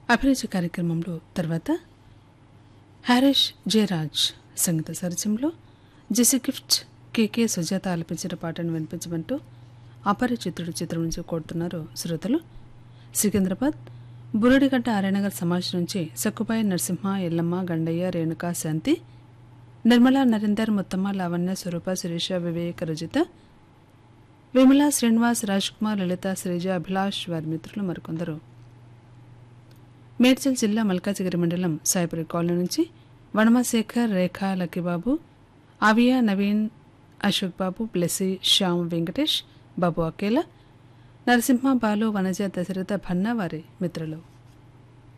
అభిరుచి కార్యక్రమంలో తర్వాత హారీష్ జయరాజ్ సంగీత సరచంలో జెసి గిఫ్ట్ కేకే సుజాత ఆలపించిన పాటను వినిపించమంటూ అపరిచితుడు చిత్రం నుంచి కోరుతున్నారు శ్రోతలు సికింద్రాబాద్ బురుడిగడ్డ ఆర్యనగర్ సమాజ్ నుంచి సక్కుబాయి నరసింహ ఎల్లమ్మ గండయ్య రేణుక శాంతి నిర్మలా నరేందర్ ముత్తమ్మ లావణ్య స్వరూప శిరీష వివేక రజిత విమల శ్రీనివాస్ రాజ్ కుమార్ లలిత శ్రీజ అభిలాష్ వారి మిత్రులు మరికొందరు మేడ్చల్ జిల్లా మల్కాజిగిరి మండలం సాయిపురి కాలనీ నుంచి వనమశేఖర్ రేఖ లక్కిబాబు అవియా నవీన్ అశోక్ బాబు బ్లెస్సి శ్యామ్ వెంకటేష్ బాబు అకేలా నరసింహ బాలు వనజ దశరథ భన్న వారి మిత్రులు